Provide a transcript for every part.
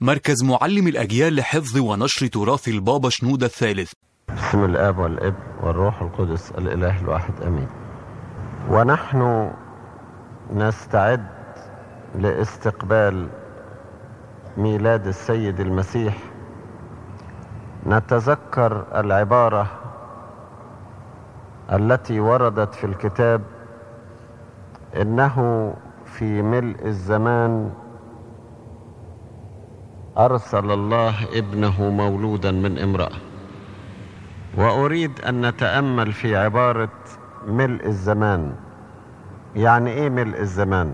مركز معلم الأجيال لحفظ ونشر تراث البابا شنودة الثالث بسم الاب والابن والروح القدس الاله الواحد امين ونحن نستعد لاستقبال ميلاد السيد المسيح نتذكر العباره التي وردت في الكتاب انه في ملء الزمان ارسل الله ابنه مولودا من امراه واريد ان نتامل في عباره ملء الزمان يعني ايه ملء الزمان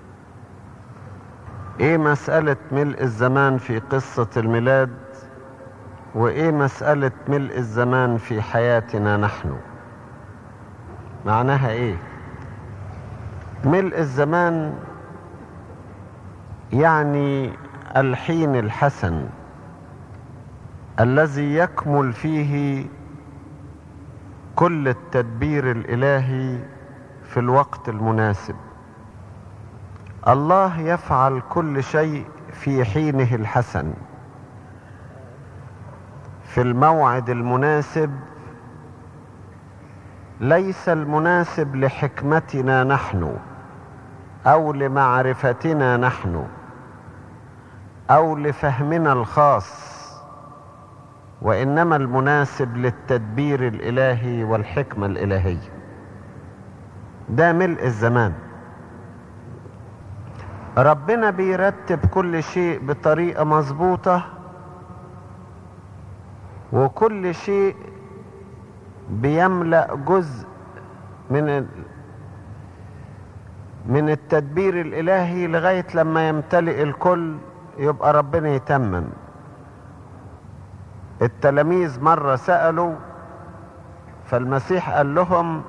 ايه مساله ملء الزمان في قصه الميلاد وايه مساله ملء الزمان في حياتنا نحن معناها ايه ملء الزمان يعني الحين الحسن الذي يكمل فيه كل التدبير الالهي في الوقت المناسب الله يفعل كل شيء في حينه الحسن في الموعد المناسب ليس المناسب لحكمتنا نحن او لمعرفتنا نحن او لفهمنا الخاص وانما المناسب للتدبير الالهي والحكمه الالهيه ده ملء الزمان ربنا بيرتب كل شيء بطريقه مظبوطه وكل شيء بيملا جزء من من التدبير الالهي لغايه لما يمتلئ الكل يبقى ربنا يتمم التلاميذ مرة سألوا فالمسيح قال لهم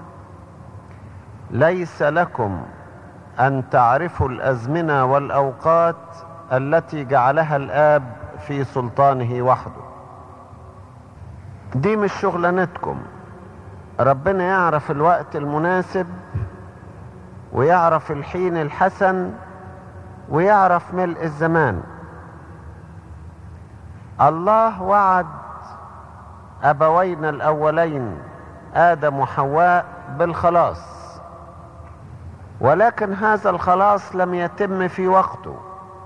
ليس لكم أن تعرفوا الأزمنة والأوقات التي جعلها الآب في سلطانه وحده دي مش شغلانتكم ربنا يعرف الوقت المناسب ويعرف الحين الحسن ويعرف ملء الزمان الله وعد ابوينا الاولين ادم وحواء بالخلاص ولكن هذا الخلاص لم يتم في وقته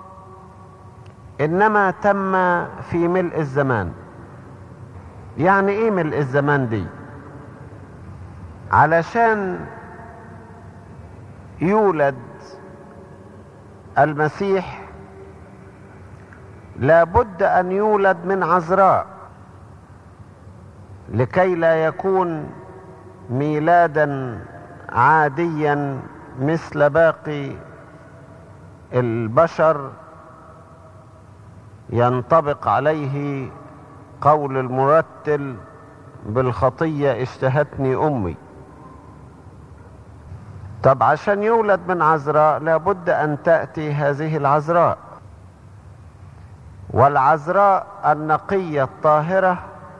انما تم في ملء الزمان يعني ايه ملء الزمان دي علشان يولد المسيح لابد ان يولد من عذراء لكي لا يكون ميلادا عاديا مثل باقي البشر ينطبق عليه قول المرتل بالخطيه اشتهتني امي طب عشان يولد من عذراء لابد ان تاتي هذه العذراء والعذراء النقيه الطاهره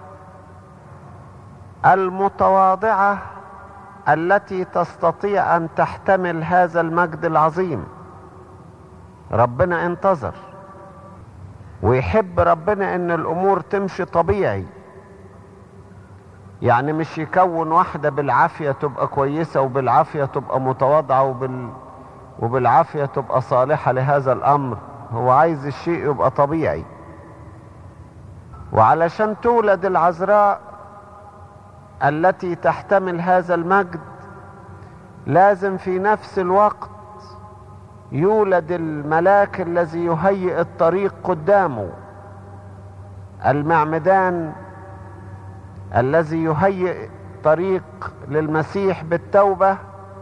المتواضعه التي تستطيع ان تحتمل هذا المجد العظيم ربنا انتظر ويحب ربنا ان الامور تمشي طبيعي يعني مش يكون واحدة بالعافية تبقى كويسة وبالعافية تبقى متواضعة وبال... وبالعافية تبقى صالحة لهذا الأمر هو عايز الشيء يبقى طبيعي وعلشان تولد العذراء التي تحتمل هذا المجد لازم في نفس الوقت يولد الملاك الذي يهيئ الطريق قدامه المعمدان الذي يهيئ طريق للمسيح بالتوبه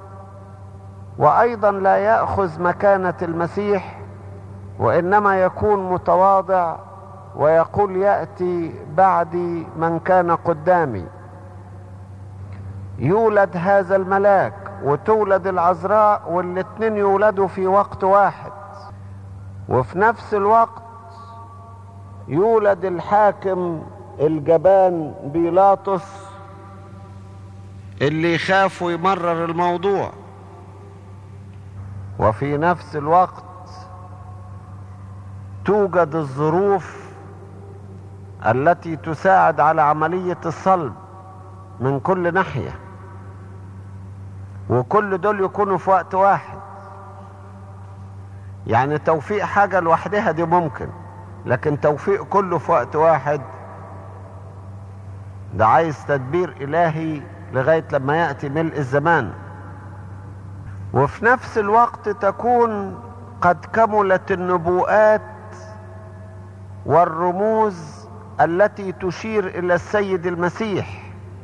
وايضا لا ياخذ مكانه المسيح وانما يكون متواضع ويقول ياتي بعدي من كان قدامي يولد هذا الملاك وتولد العذراء والاتنين يولدوا في وقت واحد وفي نفس الوقت يولد الحاكم الجبان بيلاطس اللي يخاف ويمرر الموضوع وفي نفس الوقت توجد الظروف التي تساعد على عملية الصلب من كل ناحية وكل دول يكونوا في وقت واحد يعني توفيق حاجة لوحدها دي ممكن لكن توفيق كله في وقت واحد ده عايز تدبير إلهي لغاية لما يأتي ملء الزمان وفي نفس الوقت تكون قد كملت النبوءات والرموز التي تشير إلى السيد المسيح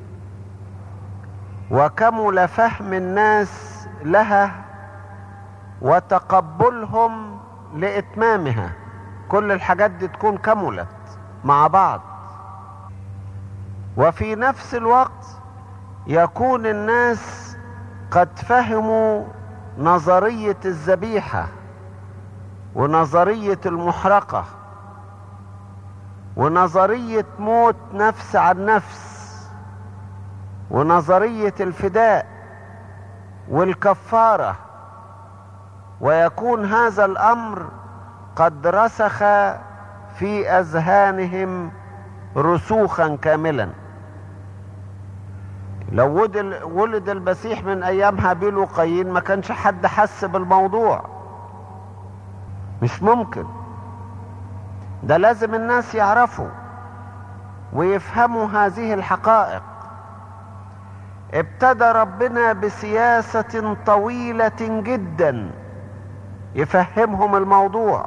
وكمل فهم الناس لها وتقبلهم لإتمامها كل الحاجات دي تكون كملت مع بعض وفي نفس الوقت يكون الناس قد فهموا نظرية الذبيحة ونظرية المحرقة ونظرية موت نفس عن نفس ونظرية الفداء والكفارة ويكون هذا الأمر قد رسخ في أذهانهم رسوخا كاملا لو ولد المسيح من أيام هابيل وقايين ما كانش حد حس بالموضوع مش ممكن ده لازم الناس يعرفوا ويفهموا هذه الحقائق ابتدى ربنا بسياسة طويلة جدا يفهمهم الموضوع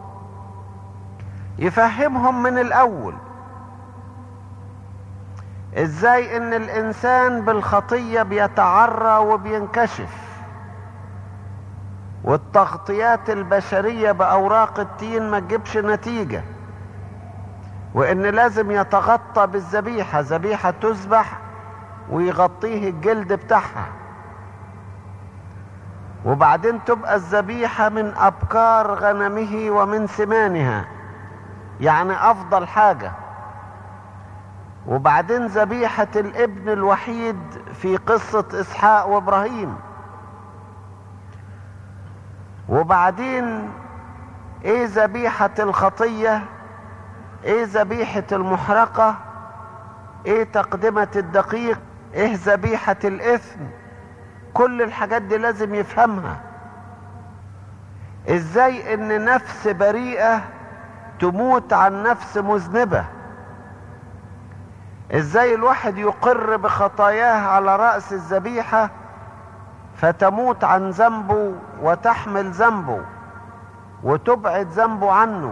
يفهمهم من الاول ازاي ان الانسان بالخطية بيتعرى وبينكشف والتغطيات البشرية باوراق التين ما تجيبش نتيجة وان لازم يتغطى بالذبيحة ذبيحة تذبح ويغطيه الجلد بتاعها وبعدين تبقى الذبيحة من أبكار غنمه ومن سمانها يعني أفضل حاجة وبعدين ذبيحة الابن الوحيد في قصة إسحاق وإبراهيم وبعدين إيه ذبيحة الخطية إيه ذبيحة المحرقة إيه تقدمة الدقيق إيه ذبيحة الإثم كل الحاجات دي لازم يفهمها ازاي ان نفس بريئة تموت عن نفس مذنبة ازاي الواحد يقر بخطاياه على رأس الذبيحة فتموت عن ذنبه وتحمل ذنبه وتبعد ذنبه عنه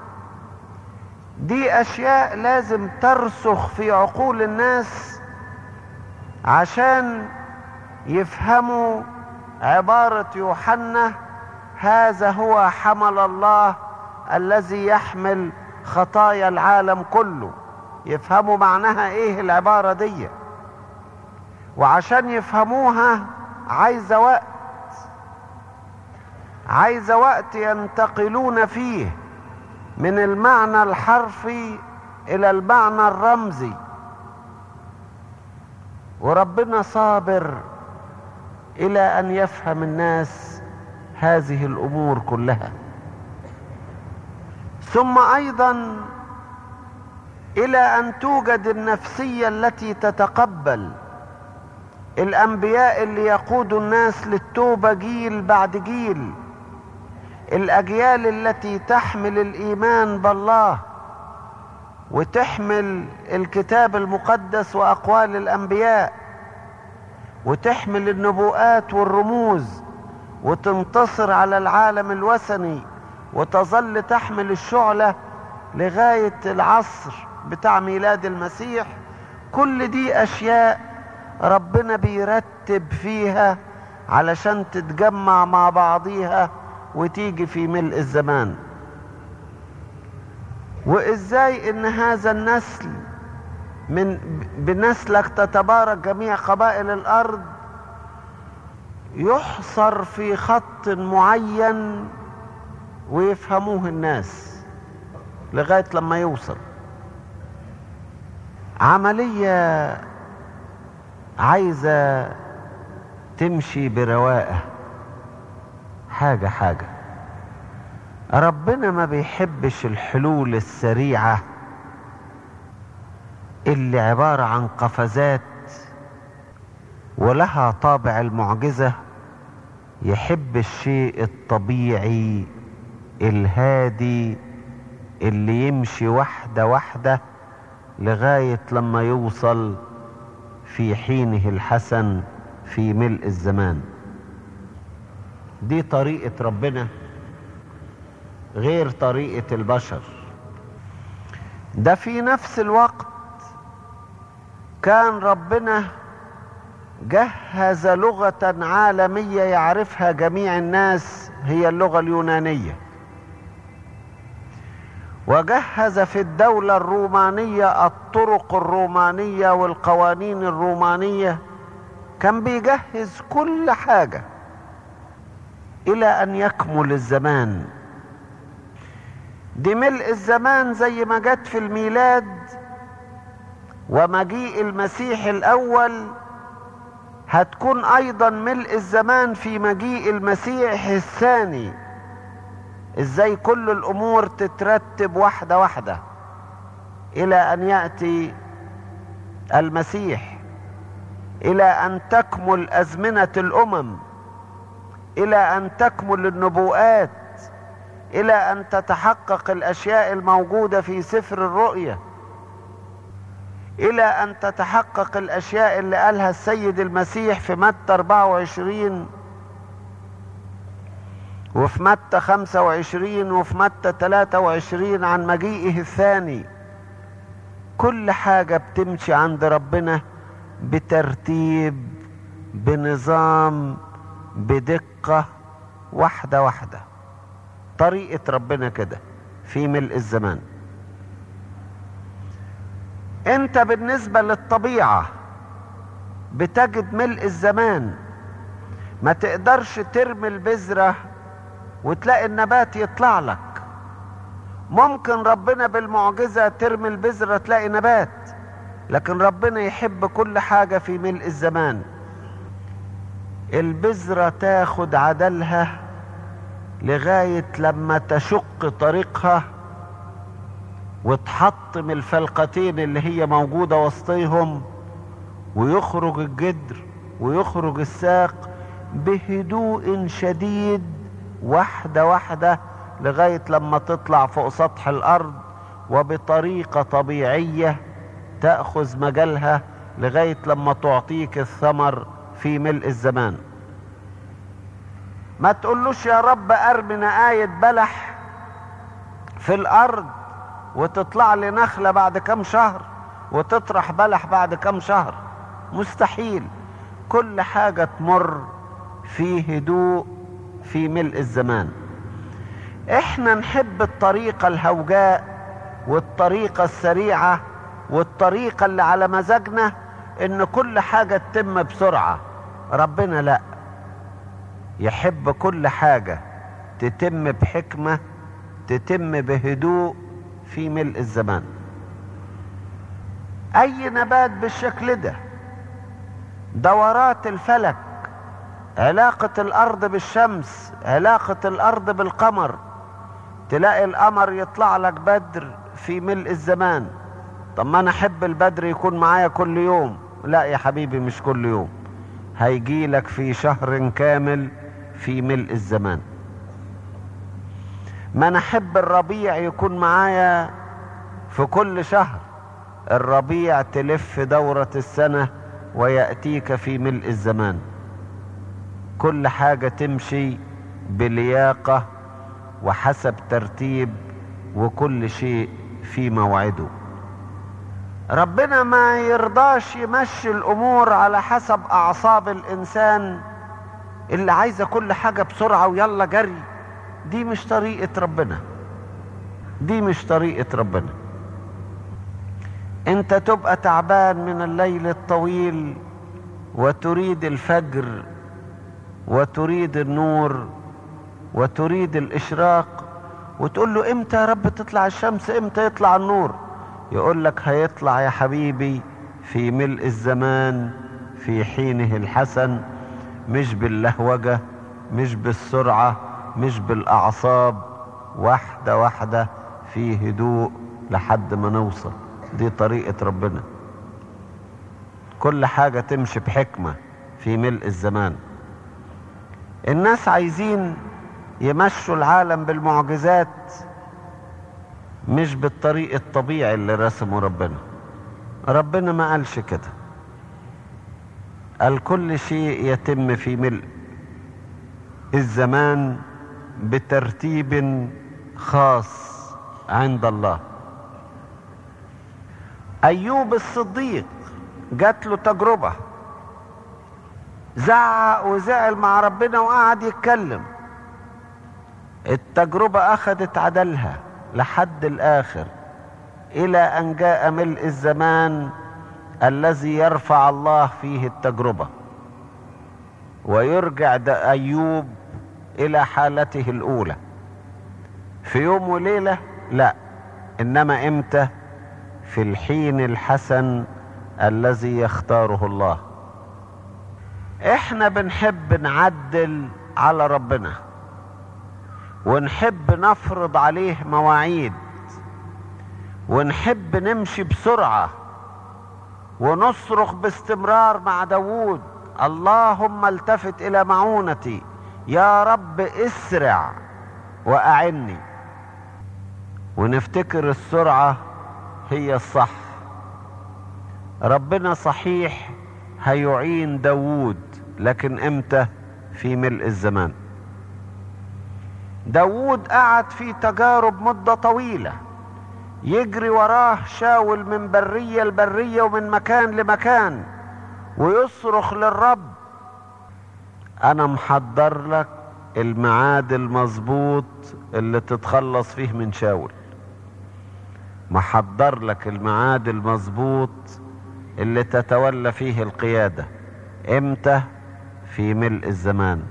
دي اشياء لازم ترسخ في عقول الناس عشان يفهموا عبارة يوحنا هذا هو حمل الله الذي يحمل خطايا العالم كله يفهموا معناها ايه العبارة دي وعشان يفهموها عايزة وقت عايزة وقت ينتقلون فيه من المعنى الحرفي الى المعنى الرمزي وربنا صابر الى ان يفهم الناس هذه الامور كلها ثم ايضا الى ان توجد النفسيه التي تتقبل الانبياء اللي يقودوا الناس للتوبه جيل بعد جيل الاجيال التي تحمل الايمان بالله وتحمل الكتاب المقدس واقوال الانبياء وتحمل النبوءات والرموز وتنتصر على العالم الوثني وتظل تحمل الشعلة لغاية العصر بتاع ميلاد المسيح كل دي أشياء ربنا بيرتب فيها علشان تتجمع مع بعضيها وتيجي في ملء الزمان وازاي ان هذا النسل من بنسلك تتبارك جميع قبائل الارض يحصر في خط معين ويفهموه الناس لغايه لما يوصل عمليه عايزه تمشي برواقه حاجه حاجه ربنا ما بيحبش الحلول السريعة اللي عبارة عن قفزات ولها طابع المعجزة يحب الشيء الطبيعي الهادي اللي يمشي واحدة واحدة لغاية لما يوصل في حينه الحسن في ملء الزمان دي طريقة ربنا غير طريقة البشر ده في نفس الوقت كان ربنا جهز لغة عالمية يعرفها جميع الناس هي اللغة اليونانية وجهز في الدولة الرومانية الطرق الرومانية والقوانين الرومانية كان بيجهز كل حاجة إلى أن يكمل الزمان دي ملء الزمان زي ما جت في الميلاد ومجيء المسيح الأول هتكون أيضا ملء الزمان في مجيء المسيح الثاني ازاي كل الامور تترتب واحده واحده الى ان ياتي المسيح الى ان تكمل ازمنه الامم الى ان تكمل النبوءات الى ان تتحقق الاشياء الموجوده في سفر الرؤيا الى ان تتحقق الاشياء اللي قالها السيد المسيح في متى 24 وفي متى 25 وفي متى 23 عن مجيئه الثاني كل حاجة بتمشي عند ربنا بترتيب بنظام بدقة واحدة واحدة طريقة ربنا كده في ملء الزمان انت بالنسبة للطبيعة بتجد ملء الزمان ما تقدرش ترمي البذرة وتلاقي النبات يطلع لك ممكن ربنا بالمعجزة ترمي البذرة تلاقي نبات لكن ربنا يحب كل حاجة في ملء الزمان البذرة تاخد عدلها لغاية لما تشق طريقها وتحطم الفلقتين اللي هي موجودة وسطيهم ويخرج الجدر ويخرج الساق بهدوء شديد واحدة واحدة لغاية لما تطلع فوق سطح الأرض وبطريقة طبيعية تأخذ مجالها لغاية لما تعطيك الثمر في ملء الزمان ما تقولوش يا رب أرمنا آية بلح في الأرض وتطلع لي نخلة بعد كم شهر وتطرح بلح بعد كم شهر مستحيل كل حاجة تمر في هدوء في ملء الزمان احنا نحب الطريقة الهوجاء والطريقة السريعة والطريقة اللي على مزاجنا ان كل حاجة تتم بسرعة ربنا لا يحب كل حاجة تتم بحكمة تتم بهدوء في ملء الزمان اي نبات بالشكل ده دورات الفلك علاقة الارض بالشمس علاقة الارض بالقمر تلاقي القمر يطلع لك بدر في ملء الزمان طب ما انا احب البدر يكون معايا كل يوم لا يا حبيبي مش كل يوم هيجي لك في شهر كامل في ملء الزمان ما انا احب الربيع يكون معايا في كل شهر الربيع تلف دورة السنة ويأتيك في ملء الزمان كل حاجة تمشي بلياقة وحسب ترتيب وكل شيء في موعده ربنا ما يرضاش يمشي الامور على حسب اعصاب الانسان اللي عايزه كل حاجه بسرعه ويلا جري دي مش طريقه ربنا دي مش طريقه ربنا انت تبقى تعبان من الليل الطويل وتريد الفجر وتريد النور وتريد الاشراق وتقول له امتى يا رب تطلع الشمس امتى يطلع النور يقول لك هيطلع يا حبيبي في ملء الزمان في حينه الحسن مش باللهوجة مش بالسرعة مش بالأعصاب واحدة واحدة في هدوء لحد ما نوصل دي طريقة ربنا كل حاجة تمشي بحكمة في ملء الزمان الناس عايزين يمشوا العالم بالمعجزات مش بالطريق الطبيعي اللي رسمه ربنا ربنا ما قالش كده قال كل شيء يتم في ملء الزمان بترتيب خاص عند الله ايوب الصديق جات له تجربه زعق وزعل مع ربنا وقعد يتكلم التجربه اخذت عدلها لحد الاخر الى ان جاء ملء الزمان الذي يرفع الله فيه التجربه ويرجع ايوب الى حالته الاولى في يوم وليله لا انما امتى في الحين الحسن الذي يختاره الله احنا بنحب نعدل على ربنا ونحب نفرض عليه مواعيد ونحب نمشي بسرعة ونصرخ باستمرار مع داوود اللهم التفت الى معونتي يا رب اسرع واعني ونفتكر السرعة هي الصح ربنا صحيح هيعين داوود لكن امتى في ملء الزمان داوود قعد في تجارب مدة طويلة يجري وراه شاول من برية لبرية ومن مكان لمكان ويصرخ للرب انا محضر لك الميعاد المظبوط اللي تتخلص فيه من شاول محضر لك الميعاد المظبوط اللي تتولى فيه القيادة امتى في ملء الزمان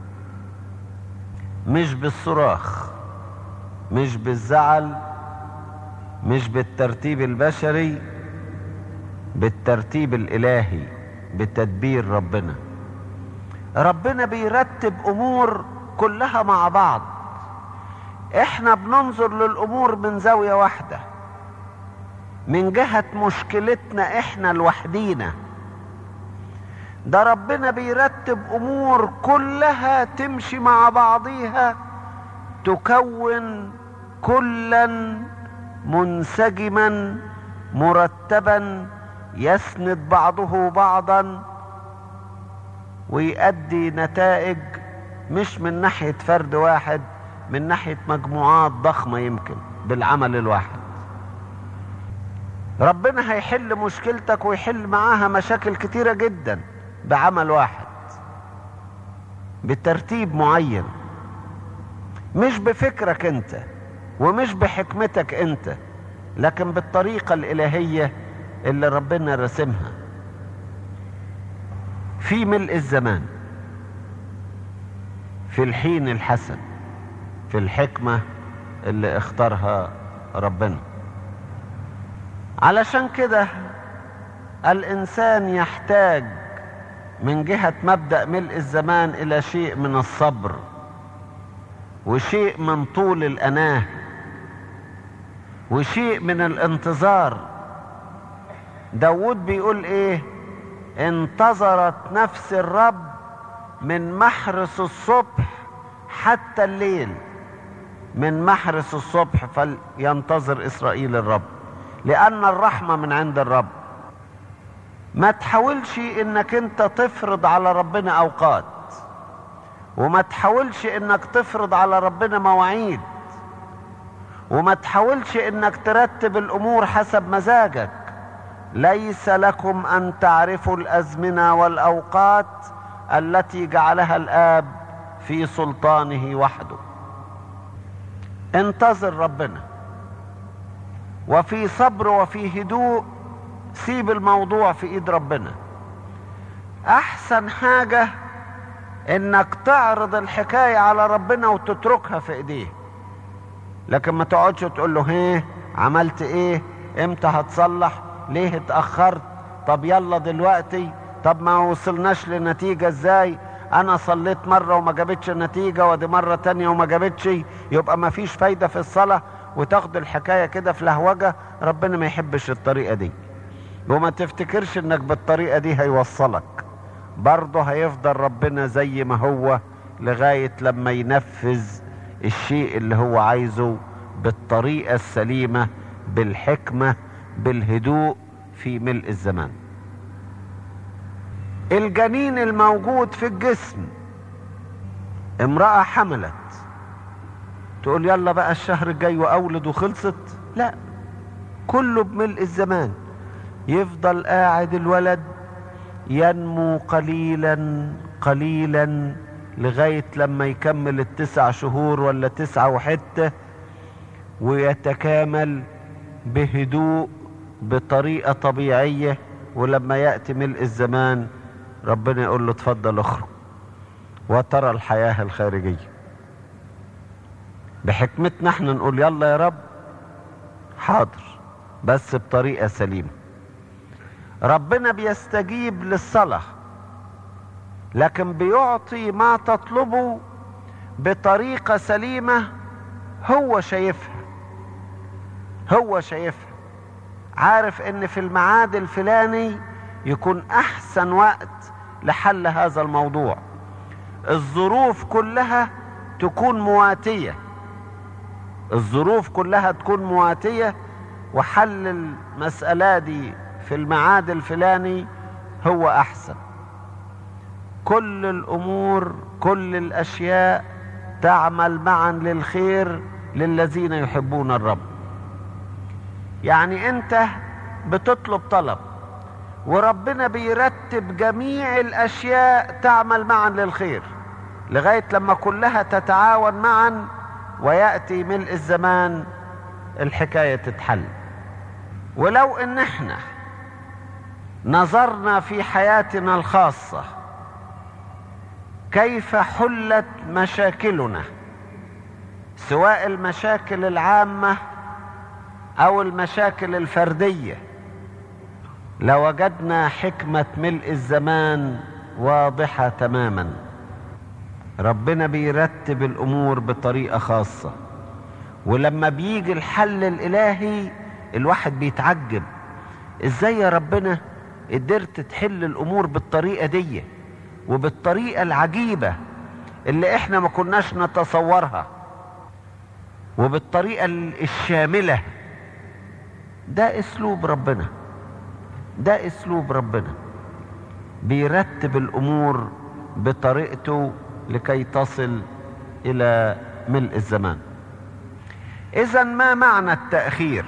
مش بالصراخ مش بالزعل مش بالترتيب البشري بالترتيب الالهي بتدبير ربنا ربنا بيرتب امور كلها مع بعض احنا بننظر للامور من زاويه واحده من جهه مشكلتنا احنا لوحدينا ده ربنا بيرتب امور كلها تمشي مع بعضيها تكون كلا منسجما مرتبا يسند بعضه بعضا ويؤدي نتائج مش من ناحية فرد واحد من ناحية مجموعات ضخمة يمكن بالعمل الواحد ربنا هيحل مشكلتك ويحل معاها مشاكل كتيرة جدا بعمل واحد بترتيب معين مش بفكرك انت ومش بحكمتك انت لكن بالطريقة الإلهية اللي ربنا رسمها في ملء الزمان في الحين الحسن في الحكمة اللي اختارها ربنا علشان كده الإنسان يحتاج من جهة مبدأ ملء الزمان إلى شيء من الصبر وشيء من طول الأناه وشيء من الانتظار داود بيقول ايه انتظرت نفس الرب من محرس الصبح حتى الليل من محرس الصبح فلينتظر اسرائيل الرب لان الرحمه من عند الرب ما تحاولش انك انت تفرض على ربنا اوقات وما تحاولش انك تفرض على ربنا مواعيد وما تحاولش انك ترتب الامور حسب مزاجك ليس لكم ان تعرفوا الازمنه والاوقات التي جعلها الاب في سلطانه وحده انتظر ربنا وفي صبر وفي هدوء سيب الموضوع في ايد ربنا احسن حاجه انك تعرض الحكايه على ربنا وتتركها في ايديه لكن ما تقعدش تقول له هيه عملت ايه امتى هتصلح ليه اتاخرت طب يلا دلوقتي طب ما وصلناش لنتيجه ازاي انا صليت مرة وما جابتش نتيجة ودي مرة تانية وما جابتش يبقى ما فيش فايدة في الصلاة وتاخد الحكاية كده في لهوجة ربنا ما يحبش الطريقة دي وما تفتكرش انك بالطريقة دي هيوصلك برضه هيفضل ربنا زي ما هو لغاية لما ينفذ الشيء اللي هو عايزه بالطريقة السليمة بالحكمة بالهدوء في ملء الزمان الجنين الموجود في الجسم امرأة حملت تقول يلا بقى الشهر الجاي واولد وخلصت لا كله بملء الزمان يفضل قاعد الولد ينمو قليلا قليلا لغاية لما يكمل التسع شهور ولا تسعة وحتة ويتكامل بهدوء بطريقة طبيعية ولما يأتي ملء الزمان ربنا يقول له اتفضل اخرج وترى الحياة الخارجية بحكمتنا احنا نقول يلا يا رب حاضر بس بطريقة سليمة ربنا بيستجيب للصلاة لكن بيعطي ما تطلبه بطريقة سليمة هو شايفها هو شايفها عارف ان في الميعاد الفلاني يكون احسن وقت لحل هذا الموضوع الظروف كلها تكون مواتيه الظروف كلها تكون مواتيه وحل المساله دي في الميعاد الفلاني هو احسن كل الامور كل الاشياء تعمل معا للخير للذين يحبون الرب يعني انت بتطلب طلب وربنا بيرتب جميع الاشياء تعمل معا للخير لغايه لما كلها تتعاون معا وياتي ملء الزمان الحكايه تتحل ولو ان احنا نظرنا في حياتنا الخاصه كيف حلت مشاكلنا سواء المشاكل العامه او المشاكل الفرديه لوجدنا حكمه ملء الزمان واضحه تماما ربنا بيرتب الامور بطريقه خاصه ولما بيجي الحل الالهي الواحد بيتعجب ازاي يا ربنا قدرت تحل الامور بالطريقه دي وبالطريقه العجيبه اللي احنا ما كناش نتصورها وبالطريقه الشامله ده اسلوب ربنا ده اسلوب ربنا بيرتب الامور بطريقته لكي تصل الى ملء الزمان اذا ما معنى التاخير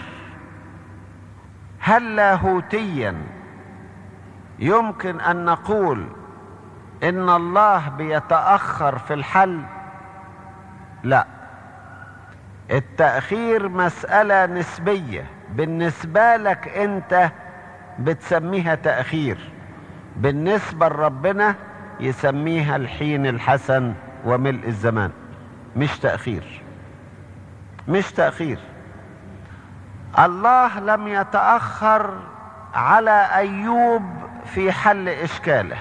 هل لاهوتيا يمكن ان نقول ان الله بيتاخر في الحل لا التاخير مساله نسبيه بالنسبه لك انت بتسميها تاخير بالنسبه لربنا يسميها الحين الحسن وملء الزمان مش تاخير مش تاخير الله لم يتاخر على ايوب في حل اشكاله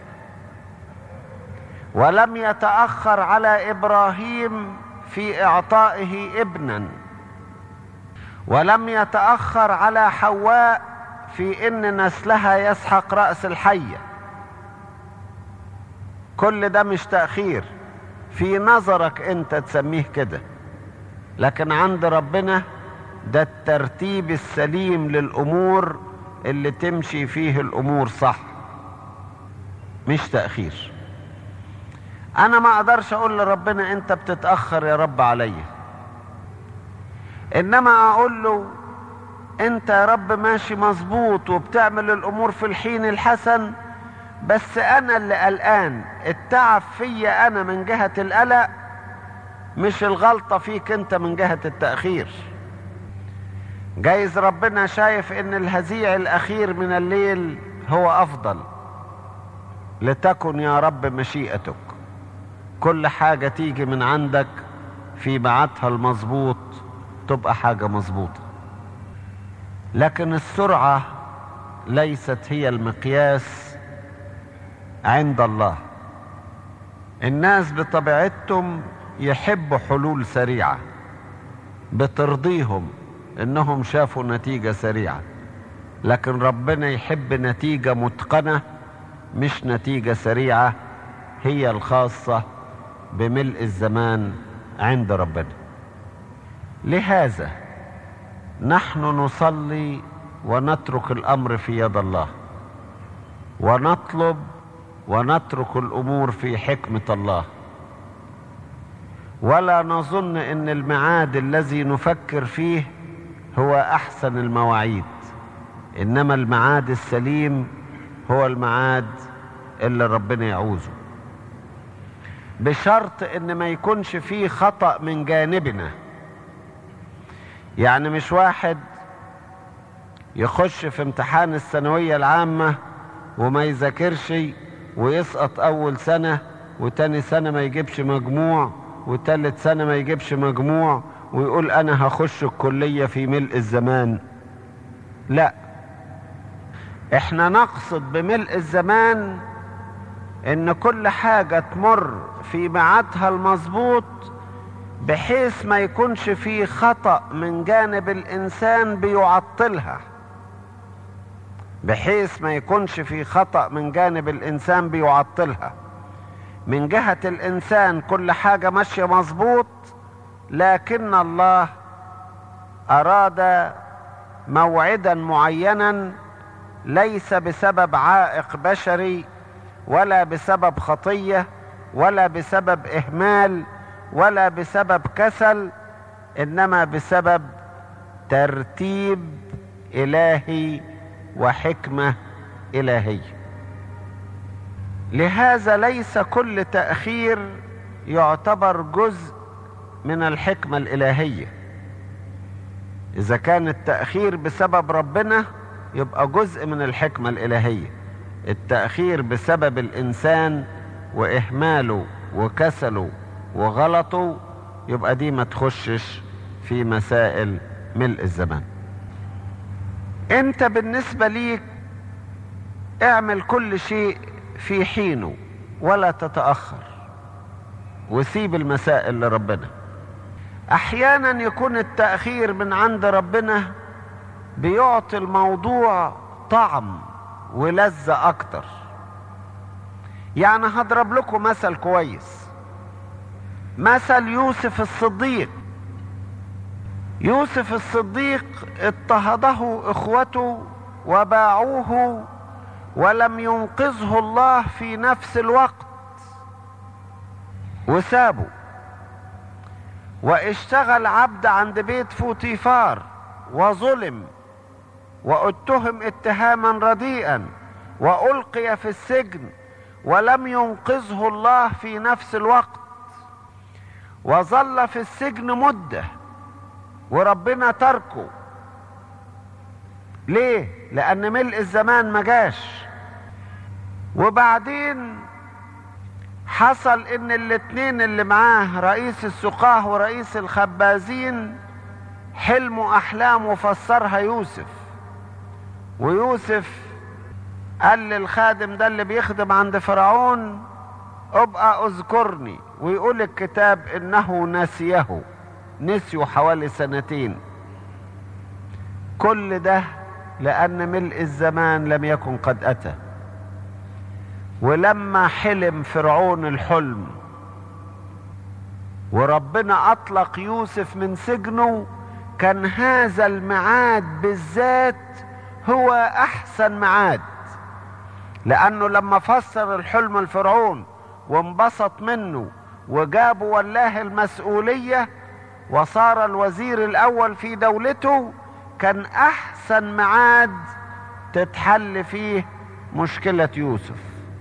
ولم يتاخر على ابراهيم في اعطائه ابنا ولم يتاخر على حواء في ان نسلها يسحق راس الحيه كل ده مش تاخير في نظرك انت تسميه كده لكن عند ربنا ده الترتيب السليم للامور اللي تمشي فيه الامور صح مش تاخير انا ما اقدرش اقول لربنا انت بتتاخر يا رب عليا انما اقول له انت يا رب ماشي مظبوط وبتعمل الامور في الحين الحسن بس انا اللي قلقان التعب فيا انا من جهه القلق مش الغلطه فيك انت من جهه التاخير جايز ربنا شايف ان الهزيع الاخير من الليل هو افضل لتكن يا رب مشيئتك كل حاجه تيجي من عندك في ميعادها المظبوط تبقى حاجه مظبوطه لكن السرعه ليست هي المقياس عند الله الناس بطبيعتهم يحبوا حلول سريعة بترضيهم انهم شافوا نتيجة سريعة لكن ربنا يحب نتيجة متقنة مش نتيجة سريعة هي الخاصة بملء الزمان عند ربنا لهذا نحن نصلي ونترك الامر في يد الله ونطلب ونترك الامور في حكمه الله ولا نظن ان الميعاد الذي نفكر فيه هو احسن المواعيد انما الميعاد السليم هو الميعاد اللي ربنا يعوزه بشرط ان ما يكونش فيه خطأ من جانبنا يعني مش واحد يخش في امتحان الثانوية العامة وما يذاكرش ويسقط أول سنة وتاني سنة ما يجيبش مجموع وتالت سنة ما يجيبش مجموع ويقول أنا هخش الكلية في ملء الزمان لا احنا نقصد بملء الزمان ان كل حاجة تمر في ميعادها المظبوط بحيث ما يكونش في خطأ من جانب الإنسان بيعطلها بحيث ما يكونش في خطأ من جانب الإنسان بيعطلها من جهة الإنسان كل حاجة ماشية مظبوط لكن الله أراد موعدا معينا ليس بسبب عائق بشري ولا بسبب خطية ولا بسبب إهمال ولا بسبب كسل انما بسبب ترتيب الهي وحكمه الهيه لهذا ليس كل تاخير يعتبر جزء من الحكمه الالهيه اذا كان التاخير بسبب ربنا يبقى جزء من الحكمه الالهيه التاخير بسبب الانسان واهماله وكسله وغلطه يبقى دي ما تخشش في مسائل ملء الزمان انت بالنسبة ليك اعمل كل شيء في حينه ولا تتأخر وسيب المسائل لربنا احيانا يكون التأخير من عند ربنا بيعطي الموضوع طعم ولذة اكتر يعني هضرب لكم مثل كويس مثل يوسف الصديق يوسف الصديق اضطهده اخوته وباعوه ولم ينقذه الله في نفس الوقت وسابه واشتغل عبد عند بيت فوتيفار وظلم واتهم اتهاما رديئا والقي في السجن ولم ينقذه الله في نفس الوقت وظل في السجن مده وربنا تركه ليه لان ملء الزمان ما جاش وبعدين حصل ان الاتنين اللي معاه رئيس السقاه ورئيس الخبازين حلموا احلام وفسرها يوسف ويوسف قال للخادم ده اللي بيخدم عند فرعون ابقى اذكرني ويقول الكتاب انه نسيه نسيوا حوالي سنتين كل ده لان ملء الزمان لم يكن قد اتى ولما حلم فرعون الحلم وربنا اطلق يوسف من سجنه كان هذا الميعاد بالذات هو احسن ميعاد لانه لما فسر الحلم الفرعون وانبسط منه وجابوا ولاه المسؤوليه وصار الوزير الاول في دولته كان احسن ميعاد تتحل فيه مشكله يوسف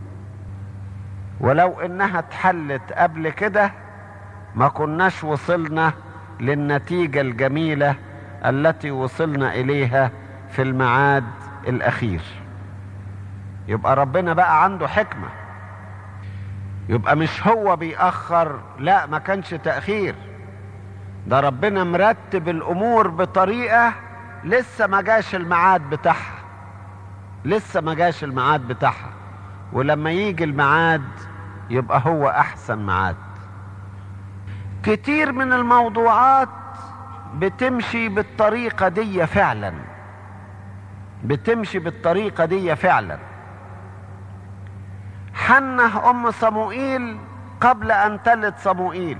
ولو انها اتحلت قبل كده ما كناش وصلنا للنتيجه الجميله التي وصلنا اليها في الميعاد الاخير يبقى ربنا بقى عنده حكمه يبقى مش هو بيأخر لا ما كانش تأخير ده ربنا مرتب الأمور بطريقة لسه ما جاش الميعاد بتاعها لسه ما جاش الميعاد بتاعها ولما يجي الميعاد يبقى هو احسن ميعاد كتير من الموضوعات بتمشي بالطريقة دي فعلا بتمشي بالطريقة دي فعلا حنه ام صموئيل قبل ان تلد صموئيل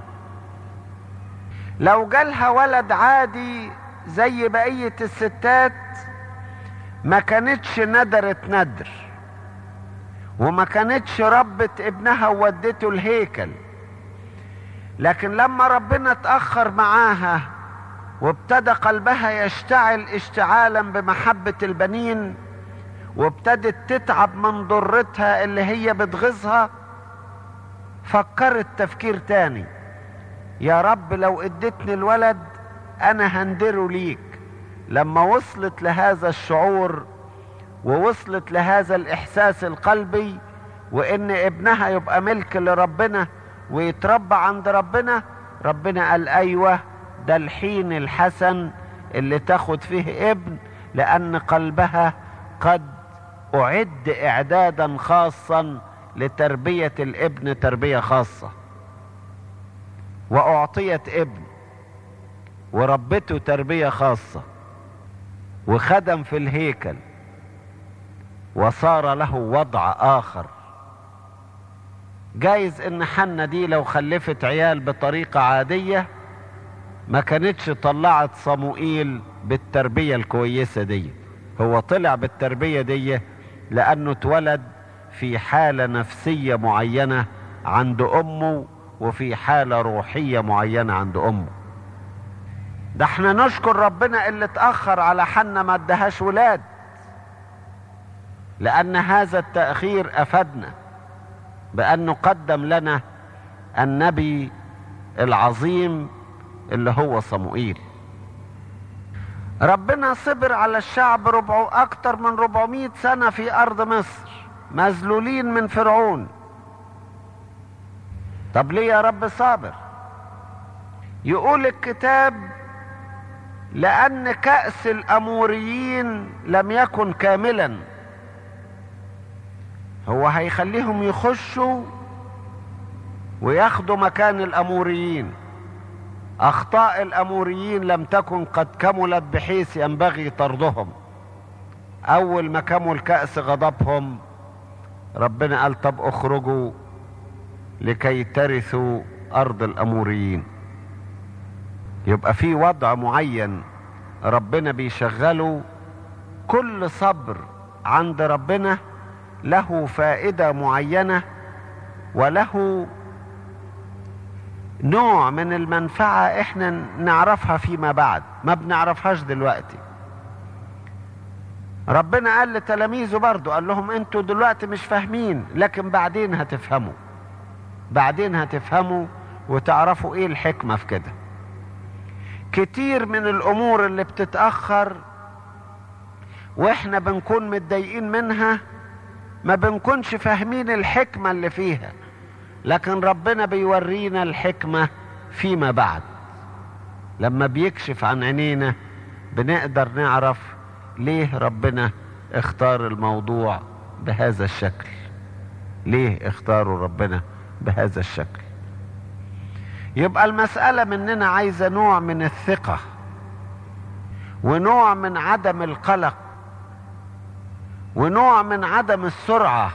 لو جالها ولد عادي زي بقية الستات ما كانتش ندرت ندر وما كانتش ربت ابنها وودته الهيكل لكن لما ربنا اتأخر معاها وابتدى قلبها يشتعل اشتعالا بمحبة البنين وابتدت تتعب من ضرتها اللي هي بتغيظها فكرت تفكير تاني يا رب لو اديتني الولد انا هندره ليك لما وصلت لهذا الشعور ووصلت لهذا الاحساس القلبي وان ابنها يبقى ملك لربنا ويتربى عند ربنا ربنا قال ايوه ده الحين الحسن اللي تاخد فيه ابن لان قلبها قد اعد اعدادا خاصا لتربيه الابن تربيه خاصه واعطيت ابن وربته تربيه خاصه وخدم في الهيكل وصار له وضع اخر جايز ان حنة دي لو خلفت عيال بطريقة عادية ما كانتش طلعت صموئيل بالتربية الكويسة دي هو طلع بالتربية دي لانه اتولد في حالة نفسية معينة عند امه وفي حالة روحية معينة عند امه ده احنا نشكر ربنا اللي اتأخر على حنة ما ادهاش ولاد لان هذا التأخير افادنا بانه قدم لنا النبي العظيم اللي هو صموئيل ربنا صبر على الشعب ربع اكتر من 400 سنة في ارض مصر مذلولين من فرعون طب ليه يا رب صابر يقول الكتاب لان كأس الاموريين لم يكن كاملا هو هيخليهم يخشوا وياخدوا مكان الاموريين اخطاء الاموريين لم تكن قد كملت بحيث ينبغي طردهم اول ما كمل كأس غضبهم ربنا قال طب اخرجوا لكي ترثوا ارض الاموريين يبقى في وضع معين ربنا بيشغله كل صبر عند ربنا له فائدة معينة وله نوع من المنفعة احنا نعرفها فيما بعد ما بنعرفهاش دلوقتي ربنا قال لتلاميذه برضو قال لهم انتوا دلوقتي مش فاهمين لكن بعدين هتفهموا بعدين هتفهموا وتعرفوا ايه الحكمة في كده كتير من الامور اللي بتتأخر واحنا بنكون متضايقين منها ما بنكونش فاهمين الحكمة اللي فيها لكن ربنا بيورينا الحكمة فيما بعد لما بيكشف عن عينينا بنقدر نعرف ليه ربنا اختار الموضوع بهذا الشكل ليه اختاروا ربنا بهذا الشكل يبقى المسألة مننا عايزة نوع من الثقة ونوع من عدم القلق ونوع من عدم السرعة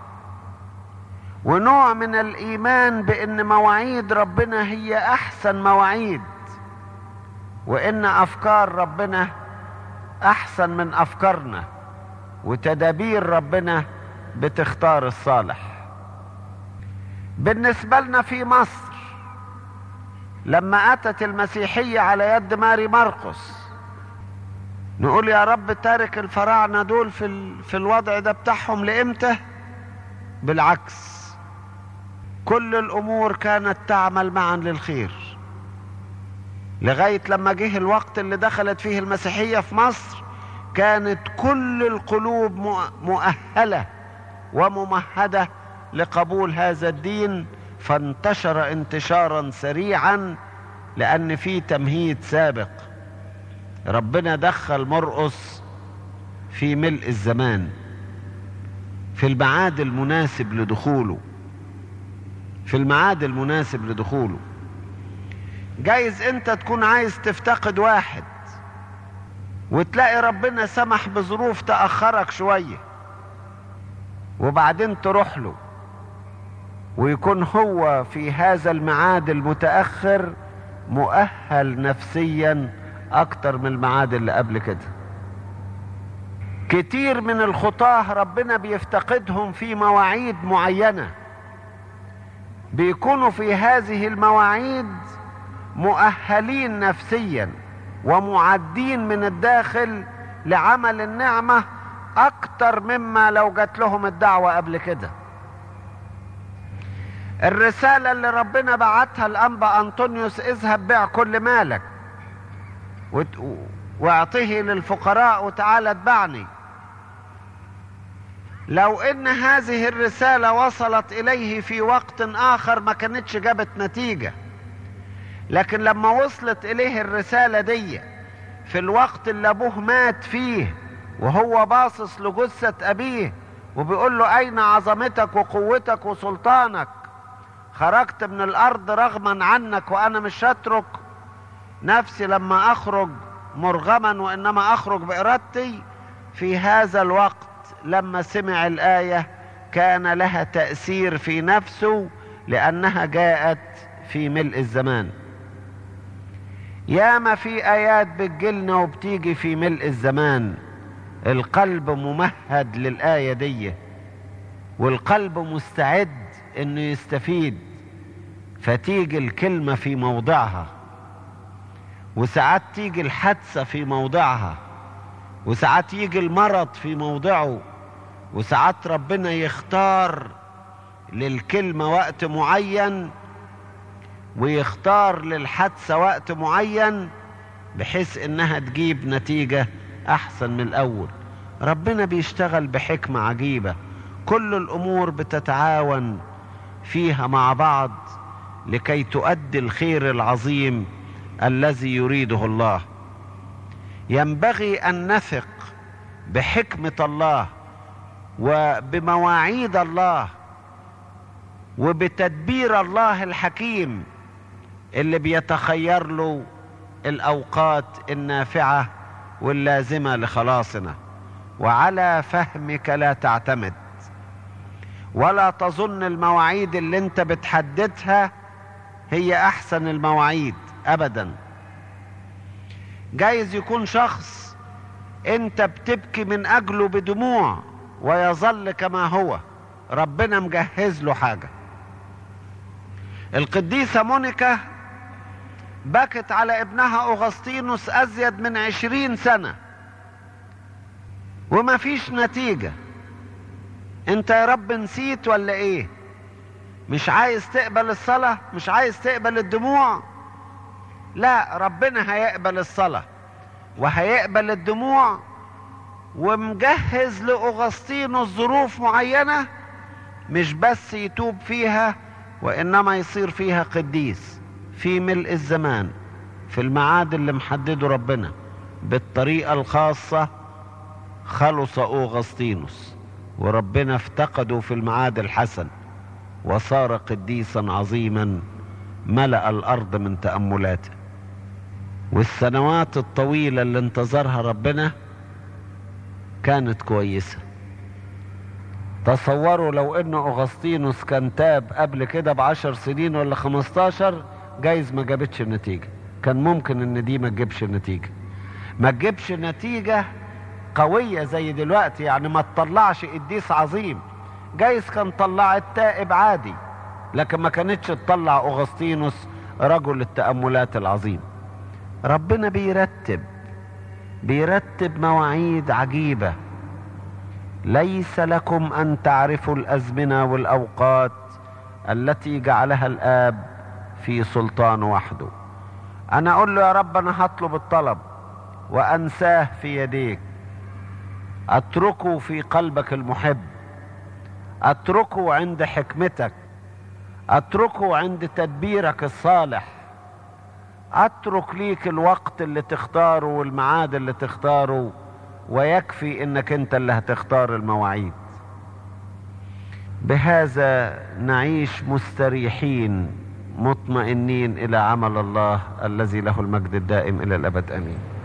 ونوع من الإيمان بأن مواعيد ربنا هي أحسن مواعيد وإن أفكار ربنا أحسن من أفكارنا وتدابير ربنا بتختار الصالح بالنسبة لنا في مصر لما أتت المسيحية على يد ماري مرقس نقول يا رب تارك الفراعنة دول في, ال... في الوضع ده بتاعهم لإمتى بالعكس كل الأمور كانت تعمل معا للخير لغاية لما جه الوقت اللي دخلت فيه المسيحية في مصر كانت كل القلوب مؤهلة وممهدة لقبول هذا الدين فانتشر انتشارا سريعا لأن في تمهيد سابق ربنا دخل مرقص في ملء الزمان في الميعاد المناسب لدخوله في الميعاد المناسب لدخوله جايز انت تكون عايز تفتقد واحد وتلاقي ربنا سمح بظروف تأخرك شوية وبعدين تروح له ويكون هو في هذا الميعاد المتأخر مؤهل نفسيا اكتر من الميعاد اللي قبل كده كتير من الخطاه ربنا بيفتقدهم في مواعيد معينه بيكونوا في هذه المواعيد مؤهلين نفسيا ومعدين من الداخل لعمل النعمه اكتر مما لو جات لهم الدعوه قبل كده الرساله اللي ربنا بعتها الانبا انطونيوس اذهب بيع كل مالك واعطه للفقراء وتعالى اتبعني لو ان هذه الرسالة وصلت اليه في وقت اخر ما كانتش جابت نتيجة لكن لما وصلت اليه الرسالة دي في الوقت اللي ابوه مات فيه وهو باصص لجثة ابيه وبيقول له اين عظمتك وقوتك وسلطانك خرجت من الارض رغما عنك وانا مش هترك نفسي لما اخرج مرغما وانما اخرج بارادتي في هذا الوقت لما سمع الايه كان لها تاثير في نفسه لانها جاءت في ملء الزمان ياما في ايات بتجيلنا وبتيجي في ملء الزمان القلب ممهد للايه دي والقلب مستعد انه يستفيد فتيجي الكلمه في موضعها وساعات تيجي الحادثة في موضعها وساعات يجي المرض في موضعه وساعات ربنا يختار للكلمة وقت معين ويختار للحادثة وقت معين بحيث انها تجيب نتيجة احسن من الاول ربنا بيشتغل بحكمة عجيبة كل الامور بتتعاون فيها مع بعض لكي تؤدي الخير العظيم الذي يريده الله ينبغي ان نثق بحكمه الله وبمواعيد الله وبتدبير الله الحكيم اللي بيتخير له الاوقات النافعه واللازمه لخلاصنا وعلى فهمك لا تعتمد ولا تظن المواعيد اللي انت بتحددها هي احسن المواعيد ابدا جايز يكون شخص انت بتبكي من اجله بدموع ويظل كما هو ربنا مجهز له حاجة القديسة مونيكا بكت على ابنها أغسطينوس أزيد من عشرين سنة وما فيش نتيجة انت يا رب نسيت ولا ايه مش عايز تقبل الصلاة مش عايز تقبل الدموع لا ربنا هيقبل الصلاة وهيقبل الدموع ومجهز لأغسطينوس ظروف معينة مش بس يتوب فيها وإنما يصير فيها قديس في ملء الزمان في الميعاد اللي محدده ربنا بالطريقة الخاصة خلص أوغسطينوس وربنا افتقده في الميعاد الحسن وصار قديسا عظيما ملأ الأرض من تأملاته والسنوات الطويلة اللي انتظرها ربنا كانت كويسة تصوروا لو ان اغسطينوس كان تاب قبل كده بعشر سنين ولا خمستاشر جايز ما جابتش النتيجة كان ممكن ان دي ما تجيبش النتيجة ما تجيبش نتيجة قوية زي دلوقتي يعني ما تطلعش قديس عظيم جايز كان طلعت تائب عادي لكن ما كانتش تطلع اغسطينوس رجل التأملات العظيم ربنا بيرتب بيرتب مواعيد عجيبة ليس لكم أن تعرفوا الأزمنة والأوقات التي جعلها الآب في سلطان وحده أنا أقول له يا رب أنا هطلب الطلب وأنساه في يديك أتركه في قلبك المحب أتركه عند حكمتك أتركه عند تدبيرك الصالح اترك ليك الوقت اللي تختاره والميعاد اللي تختاره ويكفي انك انت اللي هتختار المواعيد بهذا نعيش مستريحين مطمئنين الى عمل الله الذي له المجد الدائم الى الابد امين